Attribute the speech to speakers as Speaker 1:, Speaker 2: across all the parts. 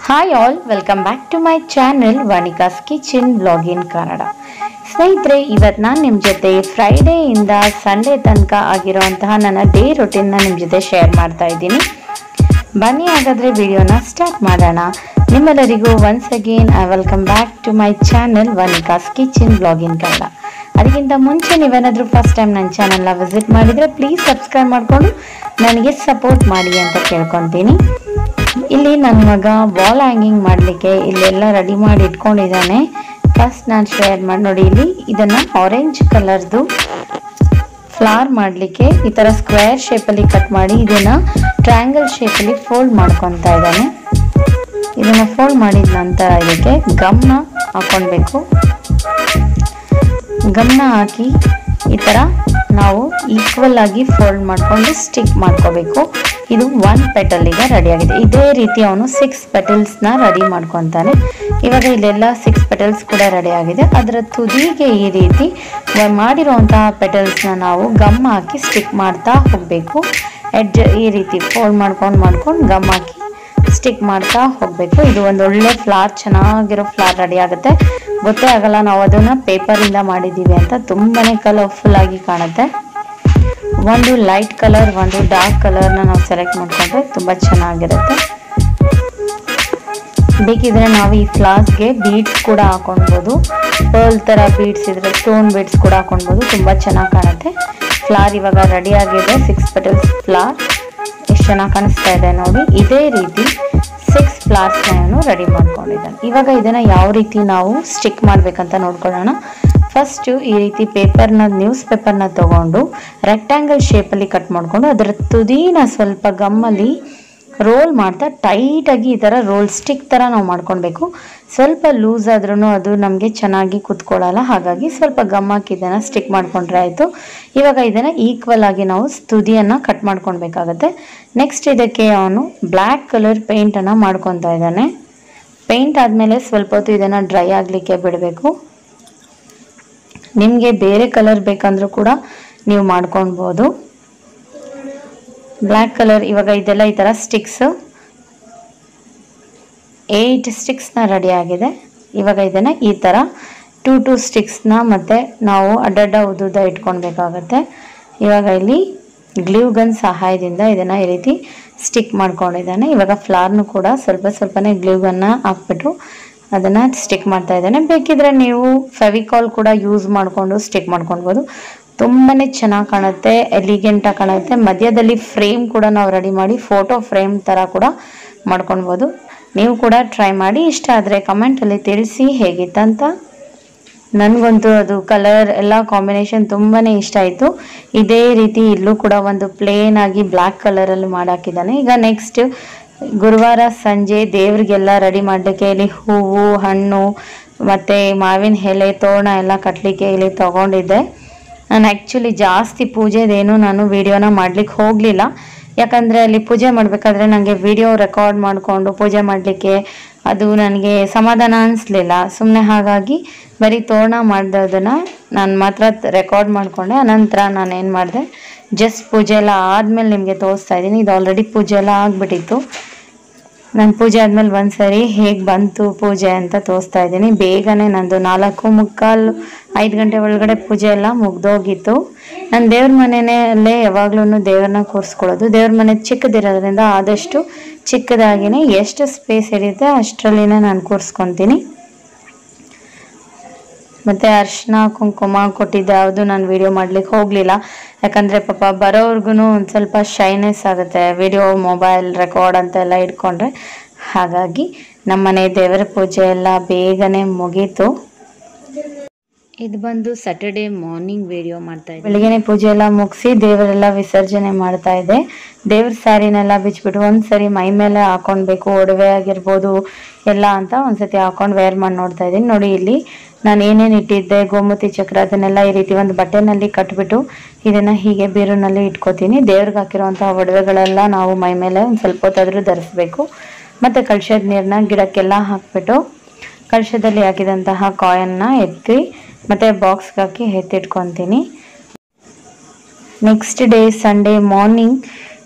Speaker 1: hi all welcome back to my channel Vanika's kitchen blog in Kannada ಸ್ನೇಹಿತರೆ ಇವತ್ತು ನಾನು ನಿಮ್ಮ ಜೊತೆ ಫ್ರೈಡೇಯಿಂದ ಸಂಡೇ ತನಕ ಆಗಿರುವಂತಹ ನನ್ನ ಡೇ ರೊಟೀನ್ನ ನಿಮ್ಮ ಜೊತೆ ಶೇರ್ ಮಾಡ್ತಾ ಇದ್ದೀನಿ ಬನ್ನಿ ಹಾಗಾದರೆ ವಿಡಿಯೋನ ಸ್ಟಾರ್ಟ್ ಮಾಡೋಣ ನಿಮ್ಮೆಲ್ಲರಿಗೂ once again I welcome back to my channel Vanika's kitchen blog in Kannada ಅದಕ್ಕಿಂತ ಮುಂಚೆ ನೀವೇನಾದರೂ ಫಸ್ಟ್ ಟೈಮ್ ನನ್ನ ಚಾನಲ್ನ ವಿಸಿಟ್ ಮಾಡಿದರೆ ಪ್ಲೀಸ್ ಸಬ್ಸ್ಕ್ರೈಬ್ ಮಾಡಿಕೊಂಡು ನನಗೆ ಸಪೋರ್ಟ್ ಮಾಡಿ ಅಂತ ಕೇಳ್ಕೊತೀನಿ ಇಲ್ಲಿ ನನ್ನ ಮಗ ವಾಲ್ ಹ್ಯಾಂಗಿಂಗ್ ಮಾಡಲಿಕ್ಕೆ ಇಲ್ಲೆಲ್ಲ ರೆಡಿ ಮಾಡಿ ಇಟ್ಕೊಂಡಿದ್ದಾನೆ ಫಸ್ಟ್ ನಾನು ಶೇರ್ ಮಾಡಿ ನೋಡಿ ಇಲ್ಲಿ ಇದನ್ನು ಆರೆಂಜ್ ಕಲರ್ದು ಫ್ಲವರ್ ಮಾಡಲಿಕ್ಕೆ ಈ ಥರ ಸ್ಕ್ವೇರ್ ಶೇಪಲ್ಲಿ ಕಟ್ ಮಾಡಿ ಇದನ್ನು ಟ್ರ್ಯಾಂಗಲ್ ಶೇಪಲ್ಲಿ ಫೋಲ್ಡ್ ಮಾಡ್ಕೊತಾ ಇದ್ದಾನೆ ಇದನ್ನು ಫೋಲ್ಡ್ ಮಾಡಿದ ನಂತರ ಇದಕ್ಕೆ ಗಮ್ನ ಹಾಕೊಳ್ಬೇಕು ಗಮನ ಹಾಕಿ ಈ ಥರ ನಾವು ಈಕ್ವಲ್ ಆಗಿ ಫೋಲ್ಡ್ ಮಾಡಿಕೊಂಡು ಸ್ಟಿಕ್ ಮಾಡ್ಕೋಬೇಕು ಇದು ಒನ್ ಪೆಟಲಿಗೆ ರೆಡಿ ಆಗಿದೆ ಇದೇ ರೀತಿ ಅವನು ಸಿಕ್ಸ್ ಪೆಟಲ್ಸ್ನ ರೆಡಿ ಮಾಡ್ಕೊತಾನೆ ಇವಾಗ ಇಲ್ಲೆಲ್ಲ ಸಿಕ್ಸ್ ಪೆಟಲ್ಸ್ ಕೂಡ ರೆಡಿ ಆಗಿದೆ ಅದರ ತುದಿಗೆ ಈ ರೀತಿ ಮಾಡಿರುವಂತಹ ಪೆಟಲ್ಸ್ನ ನಾವು ಗಮ್ ಹಾಕಿ ಸ್ಟಿಕ್ ಮಾಡ್ತಾ ಹೋಗಬೇಕು ಎಡ್ಜ್ ಈ ರೀತಿ ಫೋಲ್ಡ್ ಮಾಡ್ಕೊಂಡು ಮಾಡ್ಕೊಂಡು ಗಮ್ ಹಾಕಿ ಸ್ಟಿಕ್ ಮಾಡ್ತಾ ಹೋಗಬೇಕು ಇದು ಒಂದು ಒಳ್ಳೆ ಫ್ಲಾರ್ ಚೆನ್ನಾಗಿರೋ ಫ್ಲಾರ್ ರೆಡಿ ಆಗುತ್ತೆ ಗೊತ್ತೇ ಆಗಲ್ಲ ನಾವು ಅದನ್ನ ಪೇಪರಿಂದ ಮಾಡಿದ್ದೀವಿ ಅಂತ ತುಂಬಾನೇ ಕಲರ್ಫುಲ್ ಆಗಿ ಕಾಣುತ್ತೆ ಒಂದು ಲೈಟ್ ಕಲರ್ ಒಂದು ಡಾರ್ಕ್ ಕಲರ್ನ ನಾವು ಸೆಲೆಕ್ಟ್ ಮಾಡ್ಕೊಂಡ್ರೆ ತುಂಬ ಚೆನ್ನಾಗಿರುತ್ತೆ ಬೇಕಿದ್ರೆ ನಾವು ಈ ಫ್ಲಾಸ್ಗೆ ಬೀಡ್ಸ್ ಕೂಡ ಹಾಕೊಳ್ಬೋದು ಪರ್ಲ್ ಥರ ಬೀಡ್ಸ್ ಇದ್ರೆ ಸ್ಟೋನ್ ಬೀಡ್ಸ್ ಕೂಡ ಹಾಕೊಳ್ಬೋದು ತುಂಬ ಚೆನ್ನಾಗಿ ಕಾಣುತ್ತೆ ಫ್ಲಾರ್ ಇವಾಗ ರೆಡಿ ಆಗಿದೆ ಸಿಕ್ಸ್ ಪೆಟಲ್ಸ್ ಫ್ಲಾರ್ ಎಷ್ಟು ಚೆನ್ನಾಗಿ ಕಾಣಿಸ್ತಾ ಇದೆ ನೋಡಿ ಇದೇ ರೀತಿ ಸಿಕ್ಸ್ ಫ್ಲಾರ್ಸ್ನ ನಾನು ರೆಡಿ ಮಾಡ್ಕೊಂಡಿದ್ದಾನೆ ಇವಾಗ ಇದನ್ನು ಯಾವ ರೀತಿ ನಾವು ಸ್ಟಿಕ್ ಮಾಡಬೇಕಂತ ನೋಡ್ಕೊಳ್ಳೋಣ ಫಸ್ಟು ಈ ರೀತಿ ಪೇಪರ್ನ ನ್ಯೂಸ್ ಪೇಪರ್ನ ತಗೊಂಡು ರೆಕ್ಟ್ಯಾಂಗಲ್ ಶೇಪಲ್ಲಿ ಕಟ್ ಮಾಡಿಕೊಂಡು ಅದರ ತುದಿನ ಸ್ವಲ್ಪ ಗಮ್ಮಲ್ಲಿ ರೋಲ್ ಮಾಡ್ತಾ ಟೈಟಾಗಿ ಈ ಥರ ರೋಲ್ ಸ್ಟಿಕ್ ಥರ ನಾವು ಮಾಡ್ಕೊಳ್ಬೇಕು ಸ್ವಲ್ಪ ಲೂಸ್ ಆದ್ರೂ ಅದು ನಮಗೆ ಚೆನ್ನಾಗಿ ಕುತ್ಕೊಳ್ಳಲ್ಲ ಹಾಗಾಗಿ ಸ್ವಲ್ಪ ಗಮ್ ಹಾಕಿ ಇದನ್ನು ಸ್ಟಿಕ್ ಮಾಡ್ಕೊಂಡ್ರೆ ಆಯಿತು ಇವಾಗ ಇದನ್ನು ಈಕ್ವಲ್ ಆಗಿ ನಾವು ತುದಿಯನ್ನು ಕಟ್ ಮಾಡ್ಕೊಳ್ಬೇಕಾಗತ್ತೆ ನೆಕ್ಸ್ಟ್ ಇದಕ್ಕೆ ಅವನು ಬ್ಲ್ಯಾಕ್ ಕಲರ್ ಪೇಂಟನ್ನು ಮಾಡ್ಕೊತಾ ಇದ್ದಾನೆ ಪೇಂಟ್ ಆದಮೇಲೆ ಸ್ವಲ್ಪ ಹೊತ್ತು ಇದನ್ನು ಡ್ರೈ ಆಗಲಿಕ್ಕೆ ಬಿಡಬೇಕು ನಿಮಗೆ ಬೇರೆ ಕಲರ್ ಬೇಕಂದ್ರೂ ಕೂಡ ನೀವು ಮಾಡ್ಕೊಳ್ಬೋದು ಬ್ಲ್ಯಾಕ್ ಕಲರ್ ಇವಾಗ ಇದೆಲ್ಲ ಈ ಥರ ಸ್ಟಿಕ್ಸ್ ಏಯ್ಟ್ ಸ್ಟಿಕ್ಸ್ನ ರೆಡಿ ಆಗಿದೆ ಇವಾಗ ಇದನ್ನು ಈ ಥರ ಟೂ ಟೂ ಸ್ಟಿಕ್ಸ್ನ ಮತ್ತು ನಾವು ಅಡ್ಡಡ್ಡ ಉದ್ದುದ್ದ ಇಟ್ಕೊಳ್ಬೇಕಾಗತ್ತೆ ಇವಾಗ ಇಲ್ಲಿ ಗ್ಲೂ ಗನ್ ಸಹಾಯದಿಂದ ಇದನ್ನು ಈ ರೀತಿ ಸ್ಟಿಕ್ ಮಾಡ್ಕೊಂಡಿದ್ದಾನೆ ಇವಾಗ ಫ್ಲಾರ್ನು ಕೂಡ ಸ್ವಲ್ಪ ಸ್ವಲ್ಪನೇ ಗ್ಲೂ ಗನ್ನ ಹಾಕ್ಬಿಟ್ಟು ಅದನ್ನು ಸ್ಟಿಕ್ ಮಾಡ್ತಾ ಇದ್ದಾನೆ ಬೇಕಿದ್ರೆ ನೀವು ಫೆವಿಕಾಲ್ ಕೂಡ ಯೂಸ್ ಮಾಡಿಕೊಂಡು ಸ್ಟಿಕ್ ಮಾಡ್ಕೊಳ್ಬೋದು ತುಂಬಾ ಚೆನ್ನಾಗಿ ಕಾಣುತ್ತೆ ಎಲಿಗೆಂಟಾಗಿ ಕಾಣುತ್ತೆ ಮಧ್ಯದಲ್ಲಿ ಫ್ರೇಮ್ ಕೂಡ ನಾವು ರೆಡಿ ಮಾಡಿ ಫೋಟೋ ಫ್ರೇಮ್ ಥರ ಕೂಡ ಮಾಡ್ಕೊಳ್ಬೋದು ನೀವು ಕೂಡ ಟ್ರೈ ಮಾಡಿ ಇಷ್ಟ ಆದರೆ ಕಮೆಂಟಲ್ಲಿ ತಿಳಿಸಿ ಹೇಗಿತ್ತಂತ ನನಗಂತೂ ಅದು ಕಲರ್ ಎಲ್ಲ ಕಾಂಬಿನೇಷನ್ ತುಂಬಾ ಇಷ್ಟ ಆಯಿತು ಇದೇ ರೀತಿ ಇಲ್ಲೂ ಕೂಡ ಒಂದು ಪ್ಲೇನ್ ಆಗಿ ಬ್ಲ್ಯಾಕ್ ಕಲರಲ್ಲಿ ಮಾಡಾಕಿದ್ದಾನೆ ಈಗ ನೆಕ್ಸ್ಟ್ ಗುರುವಾರ ಸಂಜೆ ದೇವ್ರಿಗೆಲ್ಲ ರೆಡಿ ಮಾಡಲಿಕ್ಕೆ ಇಲ್ಲಿ ಹೂವು ಹಣ್ಣು ಮತ್ತು ಮಾವಿನ ಎಲೆ ತೋರಣ ಎಲ್ಲ ಕಟ್ಟಲಿಕ್ಕೆ ಇಲ್ಲಿ ತೊಗೊಂಡಿದ್ದೆ ನಾನು ಆ್ಯಕ್ಚುಲಿ ಜಾಸ್ತಿ ಪೂಜೆದೇನು ನಾನು ವಿಡಿಯೋನ ಮಾಡ್ಲಿಕ್ಕೆ ಹೋಗಲಿಲ್ಲ ಯಾಕಂದರೆ ಅಲ್ಲಿ ಪೂಜೆ ಮಾಡಬೇಕಾದ್ರೆ ನನಗೆ ವಿಡಿಯೋ ರೆಕಾರ್ಡ್ ಮಾಡಿಕೊಂಡು ಪೂಜೆ ಮಾಡಲಿಕ್ಕೆ ಅದು ನನಗೆ ಸಮಾಧಾನ ಅನಿಸ್ಲಿಲ್ಲ ಸುಮ್ಮನೆ ಹಾಗಾಗಿ ಬರೀ ತೋರಣ ಮಾಡಿದದನ್ನು ನಾನು ಮಾತ್ರ ರೆಕಾರ್ಡ್ ಮಾಡಿಕೊಂಡೆ ಅನಂತರ ನಾನು ಏನು ಮಾಡಿದೆ ಜಸ್ಟ್ ಪೂಜೆ ಎಲ್ಲ ಆದಮೇಲೆ ನಿಮಗೆ ತೋರಿಸ್ತಾ ಇದ್ದೀನಿ ಇದು ಆಲ್ರೆಡಿ ಪೂಜೆ ಎಲ್ಲ ಆಗಿಬಿಟ್ಟಿತ್ತು ನಾನು ಪೂಜೆ ಆದಮೇಲೆ ಒಂದ್ಸರಿ ಹೇಗೆ ಬಂತು ಪೂಜೆ ಅಂತ ತೋರಿಸ್ತಾ ಇದ್ದೀನಿ ಬೇಗನೆ ನಂದು ನಾಲ್ಕು ಮುಕ್ಕಾಲು ಐದು ಗಂಟೆ ಒಳಗಡೆ ಪೂಜೆ ಎಲ್ಲ ಮುಗ್ದೋಗಿತ್ತು ನಾನು ದೇವ್ರ ಮನೆಯಲ್ಲೇ ಯಾವಾಗ್ಲೂ ದೇವ್ರನ್ನ ಕೂರಿಸ್ಕೊಳ್ಳೋದು ದೇವ್ರ ಮನೆ ಚಿಕ್ಕದಿರೋದ್ರಿಂದ ಆದಷ್ಟು ಚಿಕ್ಕದಾಗಿನೇ ಎಷ್ಟು ಸ್ಪೇಸ್ ಹಿಡಿಯುತ್ತೆ ಅಷ್ಟರಲ್ಲಿನೇ ನಾನು ಕೂರಿಸ್ಕೊತೀನಿ ಮತ್ತು ಅರ್ಶಿನ ಕುಂಕುಮ ಕೊಟ್ಟಿದ್ದೆ ಯಾವುದು ನಾನು ವಿಡಿಯೋ ಮಾಡ್ಲಿಕ್ಕೆ ಹೋಗಲಿಲ್ಲ ಯಾಕಂದರೆ ಪಾಪ ಬರೋರ್ಗು ಒಂದು ಸ್ವಲ್ಪ ಶೈನೆಸ್ ಆಗುತ್ತೆ ವಿಡಿಯೋ ಮೊಬೈಲ್ ರೆಕಾರ್ಡ್ ಅಂತೆಲ್ಲ ಇಟ್ಕೊಂಡ್ರೆ ಹಾಗಾಗಿ ನಮ್ಮನೆ ದೇವರ ಪೂಜೆ ಎಲ್ಲ ಬೇಗನೆ ಮುಗೀತು ಇದು ಬಂದು ಸ್ಯಾಟರ್ಡೆ ಮಾರ್ನಿಂಗ್ ವಿಡಿಯೋ ಮಾಡ್ತಾ ಇದ್ದೆ ಬೆಳಿಗ್ಗೆನೆ ಪೂಜೆ ಎಲ್ಲ ಮುಗಿಸಿ ದೇವರೆಲ್ಲ ವಿಸರ್ಜನೆ ಮಾಡ್ತಾ ಇದ್ದೆ ದೇವ್ರ ಸ್ಯಾರಿನೆಲ್ಲ ಬಿಚ್ಬಿಟ್ಟು ಒಂದ್ಸರಿ ಮೈ ಮೇಲೆ ಹಾಕೊಳ್ಬೇಕು ಒಡವೆ ಆಗಿರ್ಬೋದು ಎಲ್ಲ ಅಂತ ಒಂದ್ಸತಿ ಹಾಕೊಂಡು ವೇರ್ ಮಾಡಿ ನೋಡ್ತಾ ಇದ್ದೀನಿ ನೋಡಿ ಇಲ್ಲಿ ನಾನು ಏನೇನು ಇಟ್ಟಿದ್ದೆ ಗೋಮತಿ ಚಕ್ರ ಅದನ್ನೆಲ್ಲ ಈ ರೀತಿ ಒಂದು ಬಟ್ಟೆನಲ್ಲಿ ಕಟ್ಬಿಟ್ಟು ಇದನ್ನ ಹೀಗೆ ಬೀರುನಲ್ಲಿ ಇಟ್ಕೋತೀನಿ ದೇವ್ರಿಗೆ ಹಾಕಿರುವಂಥ ಒಡವೆಗಳೆಲ್ಲ ನಾವು ಮೈ ಮೇಲೆ ಒಂದು ಸ್ವಲ್ಪ ಹೊತ್ತಾದ್ರೂ ಧರಿಸ್ಬೇಕು ಮತ್ತೆ ಕಳಶದ ನೀರನ್ನ ಗಿಡಕ್ಕೆಲ್ಲ ಹಾಕ್ಬಿಟ್ಟು ಕಳಶದಲ್ಲಿ ಹಾಕಿದಂತಹ ಕಾಯನ್ನ ಎತ್ತಿ ಮತ್ತೆ ಬಾಕ್ಸ್ಗೆ ಹಾಕಿ ಎತ್ತಿಟ್ಕೊತೀನಿ ನೆಕ್ಸ್ಟ್ ಡೇ ಸಂಡೇ ಮಾರ್ನಿಂಗ್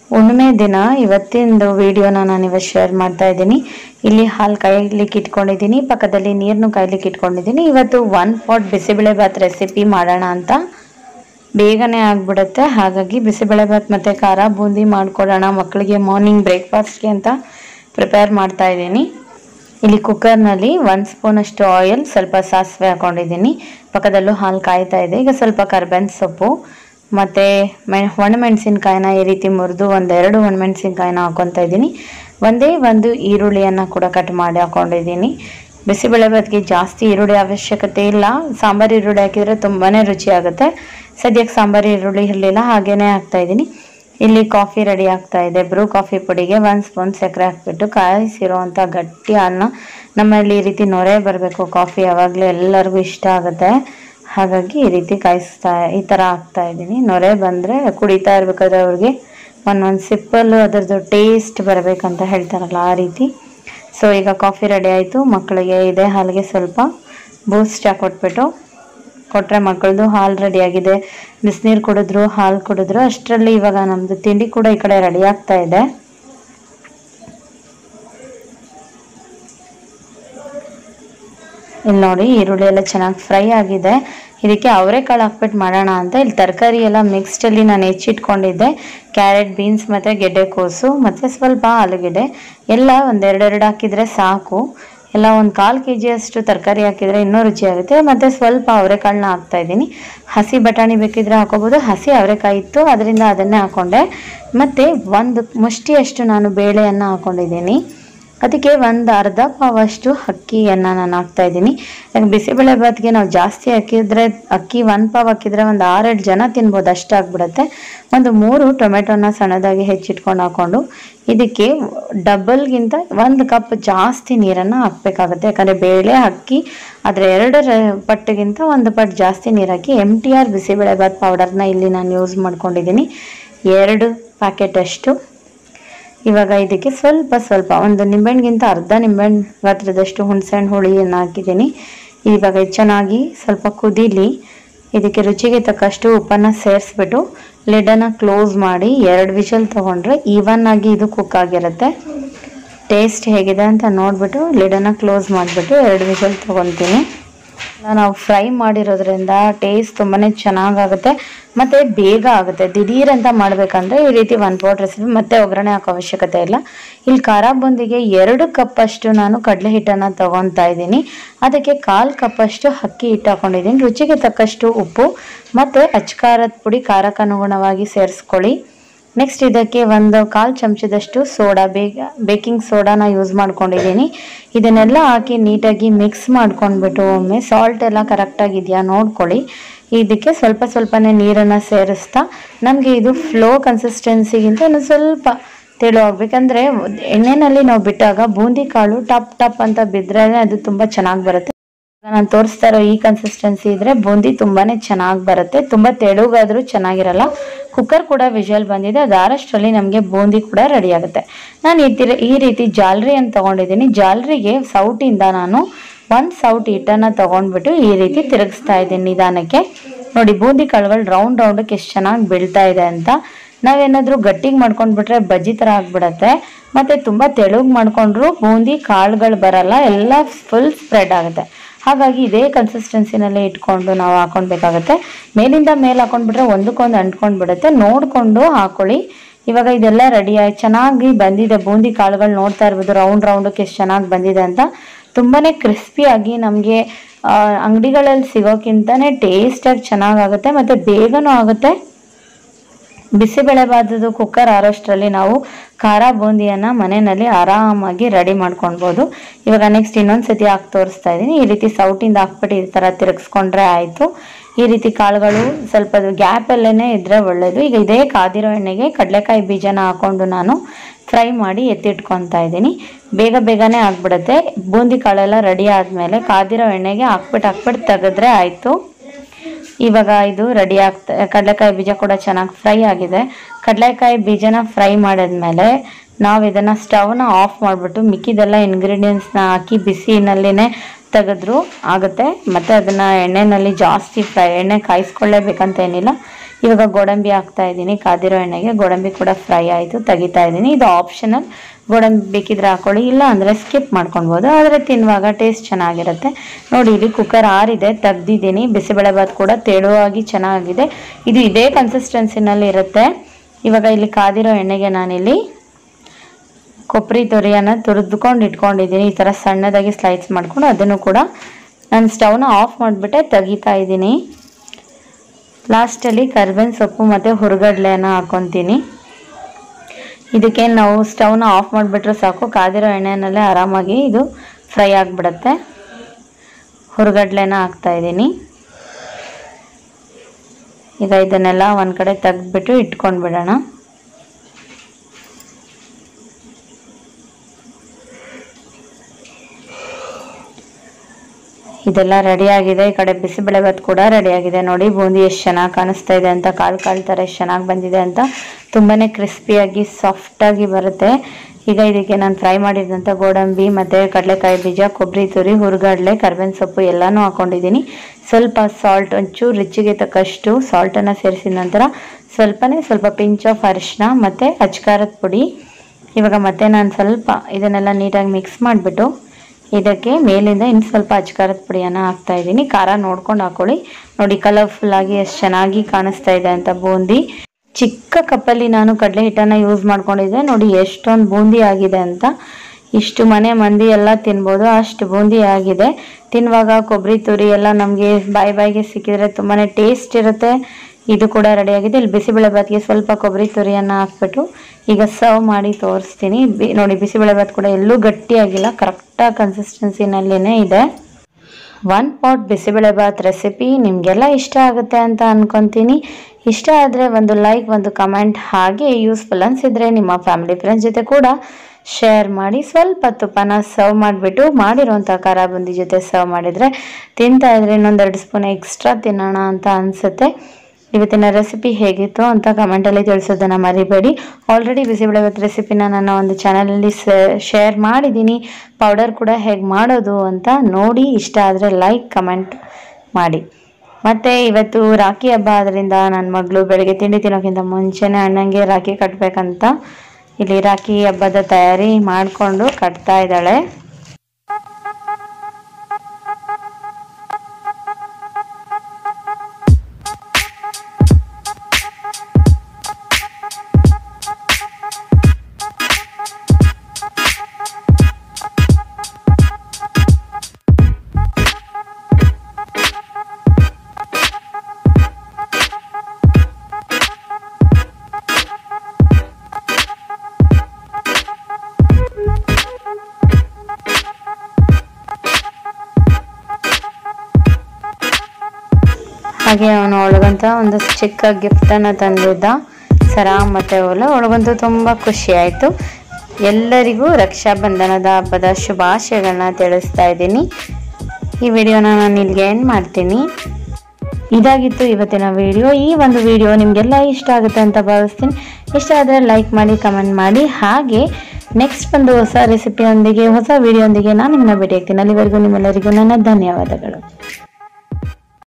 Speaker 1: ಹುಣ್ಣಿಮೆ ದಿನ ಇವತ್ತಿಂದು ವಿಡಿಯೋನ ನಾನು ಇವತ್ತು ಶೇರ್ ಮಾಡ್ತಾ ಇದ್ದೀನಿ ಇಲ್ಲಿ ಹಾಲು ಕಾಯ್ಲಿಕ್ಕೆ ಇಟ್ಕೊಂಡಿದ್ದೀನಿ ಪಕ್ಕದಲ್ಲಿ ನೀರನ್ನು ಕಾಯ್ಲಿಕ್ಕೆ ಇಟ್ಕೊಂಡಿದ್ದೀನಿ ಇವತ್ತು one pot bisibele bath recipe ಮಾಡೋಣ ಅಂತ ಬೇಗನೆ ಆಗ್ಬಿಡುತ್ತೆ ಹಾಗಾಗಿ ಬಿಸಿಬೇಳೆ ಭಾತ್ ಮತ್ತು ಖಾರ ಬೂಂದಿ ಮಾಡ್ಕೊಡೋಣ ಮಕ್ಕಳಿಗೆ ಮಾರ್ನಿಂಗ್ ಬ್ರೇಕ್ಫಾಸ್ಟ್ಗೆ ಅಂತ ಪ್ರಿಪೇರ್ ಮಾಡ್ತಾ ಇದ್ದೀನಿ ಇಲ್ಲಿ ಕುಕ್ಕರ್ನಲ್ಲಿ ಒಂದು ಸ್ಪೂನಷ್ಟು ಆಯಿಲ್ ಸ್ವಲ್ಪ ಸಾಸಿವೆ ಹಾಕೊಂಡಿದ್ದೀನಿ ಪಕ್ಕದಲ್ಲೂ ಹಾಲು ಕಾಯ್ತಾ ಇದೆ ಈಗ ಸ್ವಲ್ಪ ಕರ್ಬೇವಿನ ಸೊಪ್ಪು ಮತ್ತು ಮೆ ಒಣಮೆಣಸಿನ್ಕಾಯಿನ ಈ ರೀತಿ ಮುರಿದು ಒಂದೆರಡು ಒಣಮೆಣಸಿನ್ಕಾಯಿನ ಹಾಕೊತಾ ಇದ್ದೀನಿ ಒಂದೇ ಒಂದು ಈರುಳ್ಳಿಯನ್ನು ಕೂಡ ಕಟ್ ಮಾಡಿ ಹಾಕೊಂಡಿದ್ದೀನಿ ಬಿಸಿಬೇಳೆ ಭಾತ್ಗೆ ಜಾಸ್ತಿ ಈರುಳ್ಳಿ ಅವಶ್ಯಕತೆ ಇಲ್ಲ ಸಾಂಬಾರು ಈರುಳ್ಳಿ ಹಾಕಿದರೆ ತುಂಬಾ ರುಚಿ ಆಗುತ್ತೆ ಸದ್ಯಕ್ಕೆ ಸಾಂಬಾರು ಈರುಳ್ಳಿ ಇರಲಿಲ್ಲ ಹಾಗೇನೇ ಹಾಕ್ತಾ ಇದ್ದೀನಿ ಇಲ್ಲಿ ಕಾಫಿ ರೆಡಿ ಆಗ್ತಾ ಇದೆ ಬ್ರೂ ಕಾಫಿ ಪುಡಿಗೆ ಒಂದು ಸ್ಪೂನ್ ಸಕ್ಕರೆ ಹಾಕ್ಬಿಟ್ಟು ಕಾಯಿಸಿರೋವಂಥ ಗಟ್ಟಿ ಅನ್ನ ನಮ್ಮಲ್ಲಿ ಈ ರೀತಿ ನೊರೆ ಬರಬೇಕು ಕಾಫಿ ಯಾವಾಗಲೂ ಎಲ್ಲರಿಗೂ ಇಷ್ಟ ಆಗುತ್ತೆ ಹಾಗಾಗಿ ಈ ರೀತಿ ಕಾಯಿಸ್ತಾ ಈ ಥರ ಹಾಕ್ತಾ ಇದ್ದೀನಿ ನೊರೆ ಬಂದರೆ ಕುಡಿತಾ ಇರ್ಬೇಕಾದ್ರೆ ಅವ್ರಿಗೆ ಒಂದೊಂದು ಸಿಪ್ಪಲ್ಲೂ ಅದರದ್ದು ಟೇಸ್ಟ್ ಬರಬೇಕಂತ ಹೇಳ್ತಾರಲ್ಲ ಆ ರೀತಿ ಸೊ ಈಗ ಕಾಫಿ ರೆಡಿ ಆಯಿತು ಮಕ್ಕಳಿಗೆ ಇದೇ ಹಾಲಿಗೆ ಸ್ವಲ್ಪ ಬೂಸ್ಟ್ ಹಾಕೊಟ್ಬಿಟ್ಟು ಕೊಟ್ಟರೆ ಮಕ್ಕಳದು ಹಾಲು ರೆಡಿಯಾಗಿದೆ ಬಿಸಿನೀರು ಕುಡಿದ್ರು ಹಾಲು ಕುಡಿದ್ರು ಅಷ್ಟರಲ್ಲಿ ಇವಾಗ ನಮ್ಮದು ತಿಂಡಿ ಕೂಡ ಈ ಕಡೆ ರೆಡಿ ಆಗ್ತಾ ಇದೆ ಇಲ್ಲಿ ನೋಡಿ ಈರುಳ್ಳಿ ಎಲ್ಲ ಚೆನ್ನಾಗಿ ಫ್ರೈ ಆಗಿದೆ ಇದಕ್ಕೆ ಅವರೆಕಾಳು ಹಾಕ್ಬಿಟ್ಟು ಮಾಡೋಣ ಅಂತ ಇಲ್ಲಿ ತರಕಾರಿ ಎಲ್ಲ ಮಿಕ್ಸ್ಡಲ್ಲಿ ನಾನು ಹೆಚ್ಚಿಟ್ಕೊಂಡಿದ್ದೆ ಕ್ಯಾರೆಟ್ ಬೀನ್ಸ್ ಮತ್ತು ಗೆಡ್ಡೆಕೋಸು ಮತ್ತು ಸ್ವಲ್ಪ ಆಲೂಗೆಡ್ಡೆ ಎಲ್ಲ ಒಂದೆರಡೆರಡು ಹಾಕಿದರೆ ಸಾಕು ಎಲ್ಲ ಒಂದು ಕಾಲು ಕೆ ಜಿಯಷ್ಟು ತರಕಾರಿ ಹಾಕಿದರೆ ಇನ್ನೂ ರುಚಿಯಾಗುತ್ತೆ ಮತ್ತು ಸ್ವಲ್ಪ ಅವರೆಕಾಳನ್ನ ಹಾಕ್ತಾ ಇದ್ದೀನಿ ಹಸಿ ಬಟಾಣಿ ಬೇಕಿದ್ರೆ ಹಾಕೋಬೋದು ಹಸಿ ಅವರೆಕಾಯಿ ಇತ್ತು ಅದರಿಂದ ಅದನ್ನೇ ಹಾಕ್ಕೊಂಡೆ ಮತ್ತು ಒಂದು ಮುಷ್ಟಿಯಷ್ಟು ನಾನು ಬೇಳೆಯನ್ನು ಹಾಕ್ಕೊಂಡಿದ್ದೀನಿ ಅದಕ್ಕೆ ಒಂದು ಅರ್ಧ ಪಾವಷ್ಟು ಅಕ್ಕಿಯನ್ನು ನಾನು ಹಾಕ್ತಾ ಇದ್ದೀನಿ ಯಾಕೆ ಬಿಸಿಬೇಳೆ ಭಾತ್ಗೆ ನಾವು ಜಾಸ್ತಿ ಹಾಕಿದ್ರೆ ಅಕ್ಕಿ ಒಂದು ಪಾವ್ ಹಾಕಿದ್ರೆ ಒಂದು ಆರೆರಡು ಜನ ತಿನ್ಬೋದು ಅಷ್ಟು ಆಗ್ಬಿಡುತ್ತೆ ಒಂದು ಮೂರು ಟೊಮೆಟೊನ ಸಣ್ಣದಾಗಿ ಹೆಚ್ಚಿಟ್ಕೊಂಡು ಹಾಕ್ಕೊಂಡು ಇದಕ್ಕೆ ಡಬಲ್ಗಿಂತ ಒಂದು ಕಪ್ ಜಾಸ್ತಿ ನೀರನ್ನು ಹಾಕಬೇಕಾಗುತ್ತೆ ಯಾಕಂದರೆ ಬೇಳೆ ಅಕ್ಕಿ ಅದರ ಎರಡರ ಪಟ್ಟಿಗಿಂತ ಒಂದು ಪಟ್ಟು ಜಾಸ್ತಿ ನೀರು ಹಾಕಿ M T R bisibele bath ಪೌಡರ್ನ ಇಲ್ಲಿ ನಾನು ಯೂಸ್ ಮಾಡ್ಕೊಂಡಿದ್ದೀನಿ ಎರಡು ಪ್ಯಾಕೆಟ್ ಅಷ್ಟು ಇವಾಗ ಇದಕ್ಕೆ ಸ್ವಲ್ಪ ಸ್ವಲ್ಪ ಒಂದು ನಿಂಬೆಹಣ್ಣಿಗಿಂತ ಅರ್ಧ ನಿಂಬೆಹಣ್ಣು ಗಾತ್ರದಷ್ಟು ಹುಣಸೆಹಣ್ಣು ಹುಳಿಯನ್ನು ಹಾಕಿದ್ದೀನಿ ಇವಾಗ ಇದು ಚೆನ್ನಾಗಿ ಸ್ವಲ್ಪ ಕುದೀಲಿ ಇದಕ್ಕೆ ರುಚಿಗೆ ತಕ್ಕಷ್ಟು ಉಪ್ಪನ್ನು ಸೇರಿಸ್ಬಿಟ್ಟು ಲಿಡನ್ನು ಕ್ಲೋಸ್ ಮಾಡಿ ಎರಡು ವಿಷಲ್ ತೊಗೊಂಡ್ರೆ ಈವನ್ ಆಗಿ ಇದು ಕುಕ್ ಆಗಿರುತ್ತೆ ಟೇಸ್ಟ್ ಹೇಗಿದೆ ಅಂತ ನೋಡಿಬಿಟ್ಟು ಲಿಡನ್ನು ಕ್ಲೋಸ್ ಮಾಡಿಬಿಟ್ಟು ಎರಡು ವಿಷಲ್ ತೊಗೊತೀನಿ ನಾವು ಫ್ರೈ ಮಾಡಿರೋದ್ರಿಂದ ಟೇಸ್ಟ್ ತುಂಬಾ ಚೆನ್ನಾಗಾಗುತ್ತೆ ಮತ್ತು ಬೇಗ ಆಗುತ್ತೆ ದಿಢೀರ್ ಅಂತ ಮಾಡಬೇಕಂದ್ರೆ ಈ ರೀತಿ ಒನ್ ಪಾಟ್ ರೆಸಿಪಿ ಮತ್ತೆ ಒಗ್ಗರಣೆ ಹಾಕೋ ಅವಶ್ಯಕತೆ ಇಲ್ಲ ಇಲ್ಲಿ ಖಾರ ಬೂಂದಿಗೆ ಎರಡು ಕಪ್ಪಷ್ಟು ನಾನು ಕಡಲೆ ಹಿಟ್ಟನ್ನು ತೊಗೊತಾ ಇದ್ದೀನಿ ಅದಕ್ಕೆ ಕಾಲು ಕಪ್ಪಷ್ಟು ಅಕ್ಕಿ ಹಿಟ್ಟು ಹಾಕೊಂಡಿದ್ದೀನಿ ರುಚಿಗೆ ತಕ್ಕಷ್ಟು ಉಪ್ಪು ಮತ್ತು ಅಚ್ಕಾರದ ಪುಡಿ ಖಾರಕ್ಕೆ ಅನುಗುಣವಾಗಿ ಸೇರಿಸ್ಕೊಳ್ಳಿ ನೆಕ್ಸ್ಟ್ ಇದಕ್ಕೆ ಒಂದು ಕಾಲು ಚಮಚದಷ್ಟು ಸೋಡಾ ಬೇಗ ಬೇಕಿಂಗ್ ಸೋಡಾನ ಯೂಸ್ ಮಾಡ್ಕೊಂಡಿದ್ದೀನಿ ಇದನ್ನೆಲ್ಲ ಹಾಕಿ ನೀಟಾಗಿ ಮಿಕ್ಸ್ ಮಾಡ್ಕೊಂಡ್ಬಿಟ್ಟು ಒಮ್ಮೆ ಸಾಲ್ಟ್ ಎಲ್ಲ ಕರೆಕ್ಟಾಗಿದೆಯಾ ನೋಡ್ಕೊಳ್ಳಿ ಇದಕ್ಕೆ ಸ್ವಲ್ಪ ಸ್ವಲ್ಪನೇ ನೀರನ್ನು ಸೇರಿಸ್ತಾ ನಮಗೆ ಇದು ಫ್ಲೋ ಕನ್ಸಿಸ್ಟೆನ್ಸಿಗಿಂತ ಇನ್ನು ಸ್ವಲ್ಪ ತೆಳು ಆಗ್ಬೇಕಂದ್ರೆ ಎಣ್ಣೆನಲ್ಲಿ ನಾವು ಬಿಟ್ಟಾಗ ಬೂಂದಿ ಕಾಳು ಟಪ್ ಟಪ್ ಅಂತ ಬಿದ್ದರೆ ಅದು ತುಂಬ ಚೆನ್ನಾಗಿ ಬರುತ್ತೆ ನಾನು ತೋರಿಸ್ತಾ ಇರೋ ಈ ಕನ್ಸಿಸ್ಟೆನ್ಸಿ ಇದ್ರೆ ಬೂಂದಿ ತುಂಬಾನೇ ಚೆನ್ನಾಗಿ ಬರುತ್ತೆ ತುಂಬಾ ತೆಳುಗಾದ್ರೂ ಚೆನ್ನಾಗಿರಲ್ಲ ಕುಕ್ಕರ್ ಕೂಡ ವಿಜುವಲ್ ಬಂದಿದೆ ಅದಾರಷ್ಟರಲ್ಲಿ ನಮಗೆ ಬೂಂದಿ ಕೂಡ ರೆಡಿ ಆಗುತ್ತೆ ನಾನು ಈ ತಿ ಈ ರೀತಿ ಜಾಲ್ರಿ ಅಂತ ತಗೊಂಡಿದ್ದೀನಿ ಜಾಲ್ರಿಗೆ ಸೌಟಿಂದ ನಾನು ಒಂದು ಸೌಟ್ ಹಿಟ್ಟನ್ನು ತಗೊಂಡ್ಬಿಟ್ಟು ಈ ರೀತಿ ತಿರುಗಿಸ್ತಾ ಇದ್ದೀನಿ ನಿಧಾನಕ್ಕೆ ನೋಡಿ ಬೂಂದಿ ಕಾಳುಗಳು ರೌಂಡ್ ರೌಂಡಕ್ಕೆ ಎಷ್ಟು ಚೆನ್ನಾಗಿ ಬೀಳ್ತಾ ಇದೆ ಅಂತ ನಾವೇನಾದರೂ ಗಟ್ಟಿಗೆ ಮಾಡ್ಕೊಂಡ್ಬಿಟ್ರೆ ಬಜ್ಜಿ ಥರ ಆಗ್ಬಿಡತ್ತೆ ಮತ್ತು ತುಂಬ ತೆಳುಗ್ ಮಾಡ್ಕೊಂಡ್ರು ಬೂಂದಿ ಕಾಳುಗಳು ಬರಲ್ಲ ಎಲ್ಲ ಫುಲ್ ಸ್ಪ್ರೆಡ್ ಆಗುತ್ತೆ ಹಾಗಾಗಿ ಇದೇ ಕನ್ಸಿಸ್ಟೆನ್ಸಿನಲ್ಲೇ ಇಟ್ಕೊಂಡು ನಾವು ಹಾಕೊಳ್ಬೇಕಾಗತ್ತೆ ಮೇಲಿಂದ ಮೇಲೆ ಹಾಕೊಂಡ್ಬಿಟ್ರೆ ಒಂದಕ್ಕೊಂದು ಅಂಟ್ಕೊಂಡು ಬಿಡುತ್ತೆ ನೋಡಿಕೊಂಡು ಹಾಕೊಳ್ಳಿ ಇವಾಗ ಇದೆಲ್ಲ ರೆಡಿ ಆಗಿ ಚೆನ್ನಾಗಿ ಬಂದಿದೆ ಬೂಂದಿ ಕಾಳುಗಳು ನೋಡ್ತಾ ಇರ್ಬೋದು ರೌಂಡ್ ರೌಂಡಕ್ಕೆ ಎಷ್ಟು ಚೆನ್ನಾಗಿ ಬಂದಿದೆ ಅಂತ ತುಂಬಾ ಕ್ರಿಸ್ಪಿಯಾಗಿ ನಮಗೆ ಅಂಗಡಿಗಳಲ್ಲಿ ಸಿಗೋಕ್ಕಿಂತನೇ ಟೇಸ್ಟಾಗಿ ಚೆನ್ನಾಗಾಗುತ್ತೆ ಮತ್ತು ಬೇಗನೂ ಆಗುತ್ತೆ ಬಿಸಿಬೇಳೆ ಬಾದದು ಕುಕ್ಕರ್ ಆರೋಷ್ಟರಲ್ಲಿ ನಾವು ಖಾರ ಬೂಂದಿಯನ್ನು ಮನೆಯಲ್ಲಿ ಆರಾಮಾಗಿ ರೆಡಿ ಮಾಡ್ಕೊಳ್ಬೋದು ಇವಾಗ ನೆಕ್ಸ್ಟ್ ಇನ್ನೊಂದು ಸತಿ ಹಾಕಿ ತೋರಿಸ್ತಾ ಇದ್ದೀನಿ ಈ ರೀತಿ ಸೌಟಿಂದ ಹಾಕ್ಬಿಟ್ಟು ಈ ಥರ ತಿರುಗಿಸ್ಕೊಂಡ್ರೆ ಆಯಿತು ಈ ರೀತಿ ಕಾಳುಗಳು ಸ್ವಲ್ಪ ಗ್ಯಾಪಲ್ಲೇ ಇದ್ದರೆ ಒಳ್ಳೆಯದು ಈಗ ಇದೇ ಕಾದಿರೋ ಎಣ್ಣೆಗೆ ಕಡಲೆಕಾಯಿ ಬೀಜನ ಹಾಕೊಂಡು ನಾನು ಫ್ರೈ ಮಾಡಿ ಎತ್ತಿಟ್ಕೊತಾ ಇದ್ದೀನಿ ಬೇಗ ಬೇಗನೆ ಆಗ್ಬಿಡುತ್ತೆ ಬೂಂದಿ ಕಾಳೆಲ್ಲ ರೆಡಿ ಆದಮೇಲೆ ಕಾದಿರೋ ಎಣ್ಣೆಗೆ ಹಾಕ್ಬಿಟ್ಟು ಹಾಕ್ಬಿಟ್ಟು ತೆಗೆದ್ರೆ ಆಯಿತು ಇವಾಗ ಇದು ರೆಡಿ ಆಗ್ತಾ ಕಡಲೆಕಾಯಿ ಬೀಜ ಕೂಡ ಚೆನ್ನಾಗಿ ಫ್ರೈ ಆಗಿದೆ ಕಡಲೆಕಾಯಿ ಬೀಜನ ಫ್ರೈ ಮಾಡಿದ್ಮೇಲೆ ನಾವು ಇದನ್ನು ಸ್ಟವ್ನ ಆಫ್ ಮಾಡಿಬಿಟ್ಟು ಮಿಕ್ಕಿದೆಲ್ಲ ಇಂಗ್ರೀಡಿಯೆಂಟ್ಸ್ನ ಹಾಕಿ ಬಿಸಿನಲ್ಲಿನೇ ತೆಗೆದ್ರು ಆಗುತ್ತೆ ಮತ್ತು ಅದನ್ನು ಎಣ್ಣೆಯಲ್ಲಿ ಜಾಸ್ತಿ ಫ್ರೈ ಎಣ್ಣೆ ಕಾಯಿಸ್ಕೊಳ್ಳೇಬೇಕಂತ ಏನಿಲ್ಲ ಇವಾಗ ಗೋಡಂಬಿ ಹಾಕ್ತಾ ಇದ್ದೀನಿ ಕಾದಿರೋ ಎಣ್ಣೆಗೆ ಗೋಡಂಬಿ ಕೂಡ ಫ್ರೈ ಆಯಿತು ತೆಗಿತಾ ಇದ್ದೀನಿ ಇದು ಆಪ್ಷನಲ್ ಗೋಡಂಬಿ ಬೇಕಿದ್ರೆ ಹಾಕೊಳ್ಳಿ ಇಲ್ಲ ಅಂದರೆ ಸ್ಕಿಪ್ ಮಾಡ್ಕೊಳ್ಬೋದು ಆದರೆ ತಿನ್ನುವಾಗ ಟೇಸ್ಟ್ ಚೆನ್ನಾಗಿರುತ್ತೆ ನೋಡಿ ಇಲ್ಲಿ ಕುಕ್ಕರ್ ಆರಿದೆ ತೆಗ್ದಿದ್ದೀನಿ ಬಿಸಿಬೇಳೆಭಾತ್ ಕೂಡ ತೆಳುವಾಗಿ ಚೆನ್ನಾಗಿದೆ ಇದು ಇದೇ ಕನ್ಸಿಸ್ಟೆನ್ಸಿನಲ್ಲಿ ಇರುತ್ತೆ ಇವಾಗ ಇಲ್ಲಿ ಕಾದಿರೋ ಎಣ್ಣೆಗೆ ನಾನಿಲ್ಲಿ ಕೊಬ್ಬರಿ ತುರಿಯನ್ನು ತುರಿದುಕೊಂಡು ಇಟ್ಕೊಂಡಿದ್ದೀನಿ ಈ ಥರ ಸಣ್ಣದಾಗಿ ಸ್ಲೈಸ್ ಮಾಡ್ಕೊಂಡು ಅದನ್ನು ಕೂಡ ನಾನು ಸ್ಟವ್ನ ಆಫ್ ಮಾಡಿಬಿಟ್ಟೆ ತೆಗಿತಾ ಇದ್ದೀನಿ ಲಾಸ್ಟಲ್ಲಿ ಕರ್ಬೇವಿನ ಸೊಪ್ಪು ಮತ್ತು ಹುರುಗಡ್ಲೆಯನ್ನು ಹಾಕ್ಕೊತೀನಿ ಇದಕ್ಕೆ ನಾವು ಸ್ಟವ್ನ ಆಫ್ ಮಾಡಿಬಿಟ್ರೆ ಸಾಕು ಕಾದಿರೋ ಎಣ್ಣೆನಲ್ಲೇ ಆರಾಮಾಗಿ ಇದು ಫ್ರೈ ಆಗಿಬಿಡುತ್ತೆ ಹುರುಗಡ್ಲೆನ ಹಾಕ್ತಾ ಇದ್ದೀನಿ ಈಗ ಇದನ್ನೆಲ್ಲ ಒಂದು ಕಡೆ ತೆಗೆದ್ಬಿಟ್ಟು ಇಟ್ಕೊಂಡು ಬಿಡೋಣ ಇದೆಲ್ಲ ರೆಡಿ ಆಗಿದೆ ಈ ಕಡೆ ಬಿಸಿಬೇಳೆಭಾತ್ ಕೂಡ ರೆಡಿ ಆಗಿದೆ ನೋಡಿ ಬೂಂದಿ ಎಷ್ಟು ಚೆನ್ನಾಗಿ ಕಾಣಿಸ್ತಾ ಇದೆ ಅಂತ ಕಾಳು ಕಾಳು ಥರ ಎಷ್ಟು ಚೆನ್ನಾಗಿ ಬಂದಿದೆ ಅಂತ ತುಂಬಾ ಕ್ರಿಸ್ಪಿಯಾಗಿ ಸಾಫ್ಟಾಗಿ ಬರುತ್ತೆ ಈಗ ಇದಕ್ಕೆ ನಾನು ಫ್ರೈ ಮಾಡಿದಂಥ ಗೋಡಂಬಿ ಮತ್ತು ಕಡಲೆಕಾಯಿ ಬೀಜ ಕೊಬ್ಬರಿ ತುರಿ ಹುರುಗಡ್ಲೆ ಕರ್ಬೇವಿನ ಸೊಪ್ಪು ಎಲ್ಲನೂ ಹಾಕೊಂಡಿದ್ದೀನಿ ಸ್ವಲ್ಪ ಸಾಲ್ಟ್ ಒಂಚೂರು ರುಚಿಗೆ ತಕ್ಕಷ್ಟು ಸಾಲ್ಟನ್ನು ಸೇರಿಸಿದ ನಂತರ ಸ್ವಲ್ಪನೇ ಸ್ವಲ್ಪ ಪಿಂಚ್ ಆಫ್ ಅರಿಶಿನ ಮತ್ತು ಅಚ್ಕಾರದ ಪುಡಿ ಇವಾಗ ಮತ್ತೆ ನಾನು ಸ್ವಲ್ಪ ಇದನ್ನೆಲ್ಲ ನೀಟಾಗಿ ಮಿಕ್ಸ್ ಮಾಡಿಬಿಟ್ಟು ಇದಕ್ಕೆ ಮೇಲಿಂದ ಇನ್ನು ಸ್ವಲ್ಪ ಅಚ್ಕಾರದ ಪುಡಿಯನ್ನು ಹಾಕ್ತಾ ಇದ್ದೀನಿ ಖಾರ ನೋಡ್ಕೊಂಡು ಹಾಕೊಳ್ಳಿ ನೋಡಿ ಕಲರ್ಫುಲ್ ಆಗಿ ಎಷ್ಟು ಚೆನ್ನಾಗಿ ಕಾಣಿಸ್ತಾ ಇದೆ ಅಂತ ಬೂಂದಿ ಚಿಕ್ಕ ಕಪ್ಪಲ್ಲಿ ನಾನು ಕಡಲೆ ಹಿಟ್ಟನ್ನು ಯೂಸ್ ಮಾಡ್ಕೊಂಡಿದ್ದೆ ನೋಡಿ ಎಷ್ಟೊಂದು ಬೂಂದಿ ಆಗಿದೆ ಅಂತ ಇಷ್ಟು ಮನೆ ಮಂದಿ ಎಲ್ಲ ತಿನ್ಬೋದು ಅಷ್ಟು ಬೂಂದಿ ಆಗಿದೆ ತಿನ್ನುವಾಗ ಕೊಬ್ಬರಿ ತುರಿ ಎಲ್ಲ ನಮಗೆ ಬಾಯಿ ಬಾಯಿಗೆ ಸಿಕ್ಕಿದ್ರೆ ತುಂಬಾ ಟೇಸ್ಟ್ ಇರುತ್ತೆ ಇದು ಕೂಡ ರೆಡಿಯಾಗಿದೆ ಇಲ್ಲಿ ಬಿಸಿಬೇಳೆಭಾತ್ಗೆ ಸ್ವಲ್ಪ ಕೊಬ್ಬರಿ ತುರಿಯನ್ನು ಹಾಕ್ಬಿಟ್ಟು ಈಗ ಸರ್ವ್ ಮಾಡಿ ತೋರಿಸ್ತೀನಿ ಬಿ ನೋಡಿ ಬಿಸಿಬೇಳೆಭಾತ್ ಕೂಡ ಎಲ್ಲೂ ಗಟ್ಟಿಯಾಗಿಲ್ಲ ಕರೆಕ್ಟಾಗಿ ಕನ್ಸಿಸ್ಟೆನ್ಸಿನಲ್ಲಿನೇ ಇದೆ ಒನ್ ಪಾಟ್ ಬಿಸಿಬೇಳೆಭಾತ್ ರೆಸಿಪಿ ನಿಮಗೆಲ್ಲ ಇಷ್ಟ ಆಗುತ್ತೆ ಅಂತ ಅನ್ಕೊತೀನಿ ಇಷ್ಟ ಆದರೆ ಒಂದು ಲೈಕ್ ಒಂದು ಕಮೆಂಟ್ ಹಾಗೆ ಯೂಸ್ಫುಲ್ ಅನಿಸಿದ್ರೆ ನಿಮ್ಮ ಫ್ಯಾಮಿಲಿ ಫ್ರೆಂಡ್ಸ್ ಜೊತೆ ಕೂಡ ಶೇರ್ ಮಾಡಿ ಸ್ವಲ್ಪ ತುಪ್ಪನ ಸರ್ವ್ ಮಾಡಿಬಿಟ್ಟು ಮಾಡಿರೋಂಥ ಖಾರ ಬುಂದಿ ಜೊತೆ ಸರ್ವ್ ಮಾಡಿದರೆ ತಿಂತಾ ಇದ್ರೆ ಇನ್ನೊಂದೆರಡು ಸ್ಪೂನ್ ಎಕ್ಸ್ಟ್ರಾ ತಿನ್ನೋಣ ಅಂತ ಅನಿಸುತ್ತೆ ಇವತ್ತಿನ ರೆಸಿಪಿ ಹೇಗಿತ್ತು ಅಂತ ಕಮೆಂಟಲ್ಲಿ ತಿಳಿಸೋದನ್ನು ಮರಿಬೇಡಿ ಆಲ್ರೆಡಿ ಬಿಸಿಬೇಳೆಭಾತ್ ರೆಸಿಪಿನ ನನ್ನ ಒಂದು ಚಾನಲಲ್ಲಿ ಶೇರ್ ಮಾಡಿದ್ದೀನಿ ಪೌಡರ್ ಕೂಡ ಹೇಗೆ ಮಾಡೋದು ಅಂತ ನೋಡಿ ಇಷ್ಟ ಆದರೆ ಲೈಕ್ ಕಮೆಂಟ್ ಮಾಡಿ ಮತ್ತು ಇವತ್ತು ರಾಖಿ ಹಬ್ಬ ಆದ್ದರಿಂದ ನನ್ನ ಮಗಳು ಬೆಳಗ್ಗೆ ತಿಂಡಿ ತಿನ್ನೋಕ್ಕಿಂತ ಮುಂಚೆನೇ ಅಣ್ಣಂಗೆ ರಾಖಿ ಕಟ್ಟಬೇಕಂತ ಇಲ್ಲಿ ರಾಖಿ ಹಬ್ಬದ ತಯಾರಿ ಮಾಡಿಕೊಂಡು ಕಟ್ತಾ ಇದ್ದಾಳೆ ಹಾಗೆ ಅವನು ಒಳಗಂತ ಒಂದು ಚಿಕ್ಕ ಗಿಫ್ಟನ್ನು ತಂದಿದ್ದ ಸರ ಮತ್ತು ಓಲ ಒಳಗಂತೂ ತುಂಬ ಖುಷಿ ಆಯಿತು ಎಲ್ಲರಿಗೂ ರಕ್ಷಾಬಂಧನದ ಹಬ್ಬದ ಶುಭಾಶಯಗಳನ್ನ ತಿಳಿಸ್ತಾ ಇದ್ದೀನಿ ಈ ವಿಡಿಯೋನ ನಾನು ಇಲ್ಲಿಗೆ ಎಂಡ್ ಮಾಡ್ತೀನಿ ಇದಾಗಿತ್ತು ಇವತ್ತಿನ ವಿಡಿಯೋ ಈ ಒಂದು ವಿಡಿಯೋ ನಿಮಗೆಲ್ಲ ಇಷ್ಟ ಆಗುತ್ತೆ ಅಂತ ಭಾವಿಸ್ತೀನಿ ಇಷ್ಟ ಆದರೆ ಲೈಕ್ ಮಾಡಿ ಕಮೆಂಟ್ ಮಾಡಿ ಹಾಗೆ ನೆಕ್ಸ್ಟ್ ಒಂದು ಹೊಸ ರೆಸಿಪಿಯೊಂದಿಗೆ ಹೊಸ ವಿಡಿಯೋಂದಿಗೆ ನಾನು ನಿಮ್ಮನ್ನ ಭೇಟಿ ಆಗ್ತೀನಿ ಅಲ್ಲಿವರೆಗೂ ನಿಮ್ಮೆಲ್ಲರಿಗೂ ನನ್ನ ಧನ್ಯವಾದಗಳು